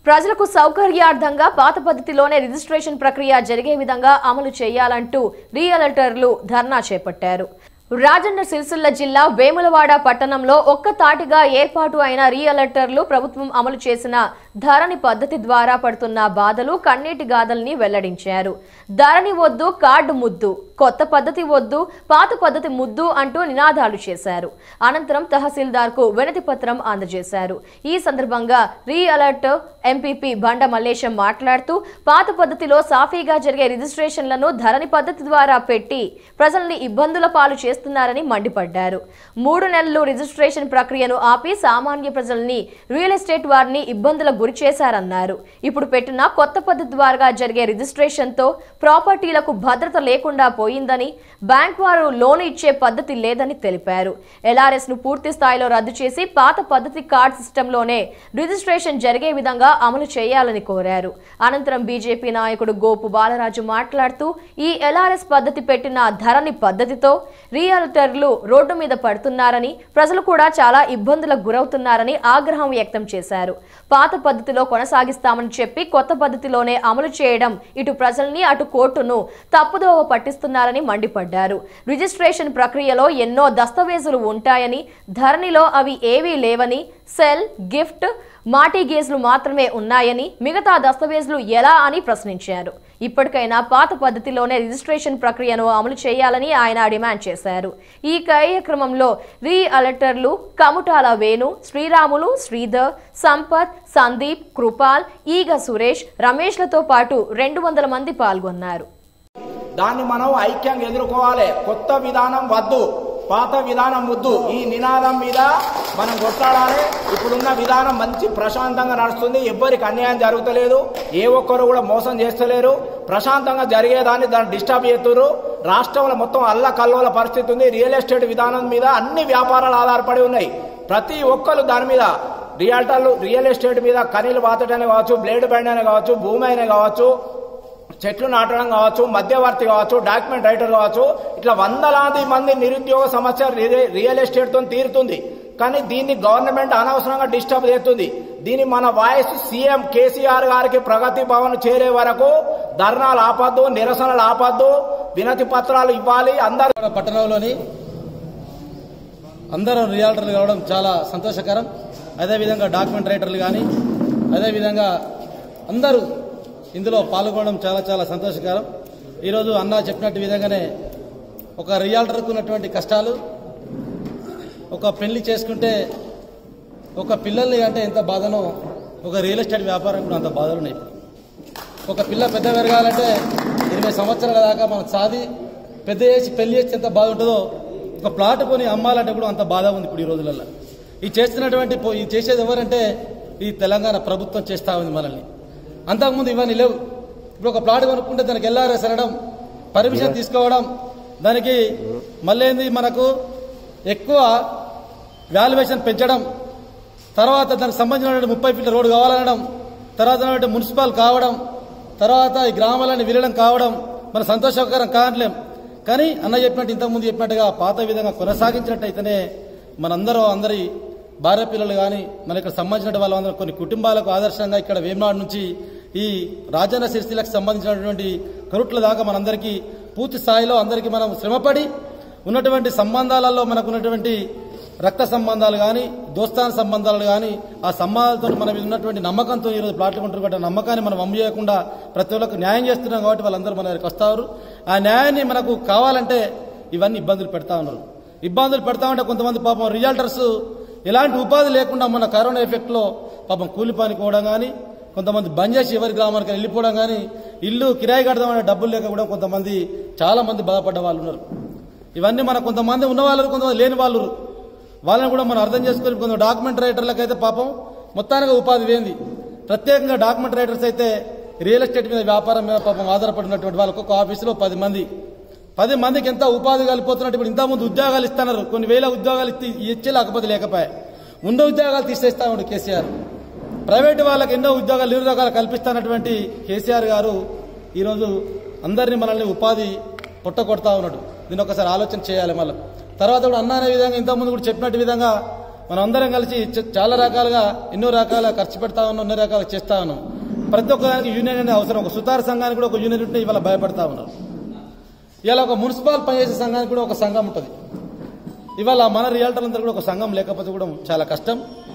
ప్రజలకు సౌకర్యార్థంగా పాత పద్ధతిలోనే రిజిస్ట్రేషన్ ప్రక్రియ జరిగే విధంగా అమలు చేయాలంటూ రియల్టర్లు ధర్నా చేపట్టారు రాజన్న సిరిసిల్ల జిల్లా వేములవాడ పట్టణంలో ఒక్క తాటిగా ఏర్పాటు అయిన రియల్టర్లు ప్రభుత్వం అమలు చేసిన ధరణి పద్ధతి ద్వారా పడుతున్న బాధలు కన్నీటి గాథల్ని వెల్లడించారు ధరణి వద్దు కార్డు ముద్దు కొత్త పద్ధతి వద్దు పాత పద్ధతి ముద్దు అంటూ నినాదాలు చేశారు అనంతరం తహసీల్దార్ కు వినతి పత్రం అందజేశారు ఈ సందర్భంగా రీ అలర్ట్ ఎంపీపీ బండ మల్లేశం మాట్లాడుతూ పాత పద్ధతిలో సాఫీగా జరిగే రిజిస్ట్రేషన్లను ధరణి పద్ధతి ద్వారా పెట్టి ప్రజల్ని ఇబ్బందుల పాలు చేస్తున్నారని మండిపడ్డారు మూడు నెలలు రిజిస్ట్రేషన్ ప్రక్రియను ఆపి సామాన్య ప్రజల్ని రియల్ ఎస్టేట్ వారిని ఇబ్బందులకు గురి చేశారన్నారు ఇప్పుడు పెట్టిన కొత్త పద్ధతి ద్వారా జరిగే రిజిస్ట్రేషన్ తో ప్రాపర్టీలకు భద్రత లేకుండా పోయిందని బ్యాంక్ వారు లోను ఇచ్చే పద్ధతి లేదని తెలిపారు ఎల్ఆర్ఎస్ ను పూర్తి స్థాయిలో రద్దు చేసి పాత పద్ధతి కార్డ్ సిస్టంలోనే రిజిస్ట్రేషన్ జరిగే విధంగా అమలు చేయాలని కోరారు అనంతరం బీజేపీ నాయకుడు గోపు బాలరాజు మాట్లాడుతూ ఈ ఎల్ఆర్ఎస్ పద్ధతి పెట్టిన ధరని పద్ధతితో రియల్టర్లు రోడ్డు మీద పడుతున్నారని ప్రజలు కూడా చాలా ఇబ్బందులకు గురవుతున్నారని ఆగ్రహం వ్యక్తం చేశారు పాత పద్ధతిలో కొనసాగిస్తామని చెప్పి కొత్త పద్ధతిలోనే అమలు చేయడం ఇటు ప్రజల్ని అటు కోర్టును తప్పుదోవ పట్టిస్తున్నారని మండిపడ్డారు రిజిస్ట్రేషన్ ప్రక్రియలో ఎన్నో దస్తావేజులు ఉంటాయని ధరణిలో అవి ఏవీ లేవని సెల్ గిఫ్ట్ మాటీ గేజ్లు మాత్రమే ఉన్నాయని మిగతా దస్తావేజులు ఎలా అని ప్రశ్నించారు ఇప్పటికైనా పాత పద్ధతిలోనే రిజిస్ట్రేషన్ ప్రక్రియను అమలు చేయాలని ఆయన డిమాండ్ చేశారు ఈ కార్యక్రమంలో రీ అలర్టర్లు కముటాల వేణు శ్రీరాములు శ్రీధర్ సంపత్ సందీప్ కృపాల్ ఈగ సురేష్ రమేష్లతో పాటు రెండు వందల మంది పాల్గొన్నారు దాన్ని మనం ఐక్యంగా ఎదుర్కోవాలి కొత్త విధానం వద్దు పాత విధానం ముద్దు ఈ నినాదం మీద మనం కొట్లాడాలి ఇప్పుడున్న విధానం మంచి ప్రశాంతంగా నడుస్తుంది ఎవ్వరికి అన్యాయం జరుగుతలేదు ఏ ఒక్కరు కూడా మోసం చేస్తలేరు ప్రశాంతంగా జరిగేదాన్ని దాన్ని డిస్టర్బ్ చేస్తున్నారు రాష్ట్రంలో మొత్తం అల్ల కల్లోల పరిస్థితి ఉంది రియల్ ఎస్టేట్ విధానం మీద అన్ని వ్యాపారాలు ఆధారపడి ఉన్నాయి ప్రతి ఒక్కరు దాని మీద రియల్టర్లు రియల్ ఎస్టేట్ మీద కనీలు బాతటనే కావచ్చు బ్లేడ్ బ్యాండ్ అనే కావచ్చు భూమి అయినా కావచ్చు చెట్లు నాటడం కావచ్చు మధ్యవర్తి కావచ్చు డాక్యుమెంట్ రైటర్ కావచ్చు ఇట్లా వందలాది మంది నిరుద్యోగ సమస్య రి- రియల్ ఎస్టేట్ తో తీరుతుంది కానీ దీన్ని గవర్నమెంట్ అనవసరంగా డిస్టర్బ్ చేస్తుంది దీన్ని మన వాయిస్ సీఎం కేసీఆర్ గారికి ప్రగతి భవన్ చేరే వరకు ధర్నాలు ఆపద్దు నిరసనలు ఆపద్దు వినతి పత్రాలు ఇవ్వాలి అందరు విజయవాడ పట్టణంలోని అందరూ రియాల్టర్లు కావడం చాలా సంతోషకరం అదేవిధంగా డాక్యుమెంట్ రైటర్లు కానీ అదేవిధంగా అందరూ ఇందులో పాల్గొనడం చాలా చాలా సంతోషకరం ఈరోజు అన్న చెప్పినట్టు విధంగానే ఒక రియాల్టర్కు ఉన్నటువంటి కష్టాలు ఒక పెళ్లి చేసుకుంటే ఒక పిల్లల్ని అంటే ఎంత బాధనో ఒక రియల్ ఎస్టేట్ వ్యాపారం కూడా అంత బాధలు ఉన్నాయి ఇప్పుడు ఒక పిల్ల పెద్ద పెరగాలంటే ఇరవై సంవత్సరాల దాకా మనం సాది పెద్ద చేసి పెళ్లి చేసి ఎంత బాధ ఉంటుందో ఒక ప్లాట్ కొని అమ్మాలంటే కూడా అంత బాధ ఉంది ఇప్పుడు ఈ రోజులలో ఈ చేస్తున్నటువంటి పో- ఈ చేసేది ఎవరంటే ఈ తెలంగాణ ప్రభుత్వం చేస్తా ఉంది మనల్ని అంతకుముందు ఇవన్నీ లేవు ఇప్పుడు ఒక ప్లాట్ కొనుక్కుంటే దానికి ఎల్ఆర్ఎస్ అనడం పర్మిషన్ తీసుకోవడం దానికి మళ్ళీ ఏంది మనకు ఎక్కువ వాల్యుయేషన్ పెంచడం తర్వాత దానికి సంబంధించిన ముప్పై ఫీట్ల రోడ్డు కావాలనడం తర్వాత ఉన్నటువంటి మున్సిపల్ కావడం తర్వాత ఈ గ్రామాలని విలీనం కావడం మన సంతోషకరం కావట్లేం కానీ అన్న చెప్పినట్టు ఇంతకుముందు చెప్పినట్టుగా పాత విధంగా కొనసాగించినట్టయితేనే మనందరూ అందరి భార్య పిల్లలు కానీ మన ఇక్కడ సంబంధించిన వాళ్ళందరూ కొన్ని కుటుంబాలకు ఆదర్శంగా ఇక్కడ వేమనాడు నుంచి ఈ రాజన్న సిరిసిలకు సంబంధించినటువంటి కరుట్ల దాకా మనందరికీ పూర్తి స్థాయిలో అందరికీ మనం శ్రమపడి ఉన్నటువంటి సంబంధాలలో మనకు ఉన్నటువంటి రక్త సంబంధాలు కానీ దోస్తాన సంబంధాలు కానీ ఆ సంబంధాలతో మన మీద ఉన్నటువంటి నమ్మకంతో ఈరోజు ప్లాట్లు కొంటారు కాబట్టి ఆ నమ్మకాన్ని మనం అమ్ము చేయకుండా ప్రతి ఒక్కరికి న్యాయం చేస్తున్నాం కాబట్టి వాళ్ళందరూ మన దగ్గరికి వస్తారు ఆ న్యాయాన్ని మనకు కావాలంటే ఇవన్నీ ఇబ్బందులు పెడతా ఉన్నారు ఇబ్బందులు పెడతా ఉంటే కొంతమంది పాపం రియాల్టర్స్ ఎలాంటి ఉపాధి లేకుండా మన కరోనా ఎఫెక్ట్లో పాపం కూలి పని పోవడం కానీ కొంతమంది బంద్ చేసి ఎవరి గ్రామానికి వెళ్ళిపోవడం కానీ ఇల్లు కిరాయి కడదామనే డబ్బులు లేక కూడా కొంతమంది చాలా మంది బాధపడ్డ వాళ్ళు ఉన్నారు ఇవన్నీ మన కొంతమంది ఉన్న వాళ్ళు కొంతమంది లేని వాళ్ళు వాళ్ళని కూడా మనం అర్థం చేసుకొని కొంత డాక్యుమెంట్ రైటర్లకు అయితే పాపం మొత్తానికి ఉపాధి వేంది ప్రత్యేకంగా డాక్యుమెంట్ రైటర్స్ అయితే రియల్ ఎస్టేట్ మీద వ్యాపారం మీద పాపం ఆధారపడినటువంటి వాళ్ళకు ఒక ఆఫీసులో పది మంది పది మందికి ఎంత ఉపాధి కలిపోతున్నట్టు ఇప్పుడు ఇంతకుముందు ఉద్యోగాలు ఇస్తున్నారు కొన్ని వేల ఉద్యోగాలు ఇచ్చి ఇచ్చే లేకపోతే లేకపోయా ఉన్న ఉద్యోగాలు తీసేస్తా ఉండు కేసీఆర్ ప్రైవేటు వాళ్ళకి ఎన్నో ఉద్యోగాలు నిరుద్యోగాలు కల్పిస్తున్నటువంటి కేసీఆర్ గారు ఈరోజు అందరినీ మనల్ని ఉపాధి పొట్ట కొడతా ఉన్నాడు దీన్ని ఒకసారి ఆలోచన చేయాలి మళ్ళీ తర్వాత కూడా అన్న అనే విధంగా ఇంతకుముందు కూడా చెప్పినట్టు విధంగా మనం అందరం కలిసి చ- చాలా రకాలుగా ఎన్నో రకాల ఖర్చు పెడతా ఉన్నాం ఎన్నో రకాలుగా చేస్తా ఉన్నాం ప్రతి ఒక్కదానికి యూనియన్ అనేది అవసరం ఒక సుతార సంఘానికి కూడా ఒక యూనియన్ ఉంటే ఇవాళ భయపడతా ఉన్నారు ఇవాళ ఒక మున్సిపల్ పనిచేసే సంఘానికి కూడా ఒక సంఘం ఉంటుంది ఇవాళ మన రియాల్టర్లందరూ కూడా ఒక సంఘం లేకపోతే కూడా చాలా కష్టం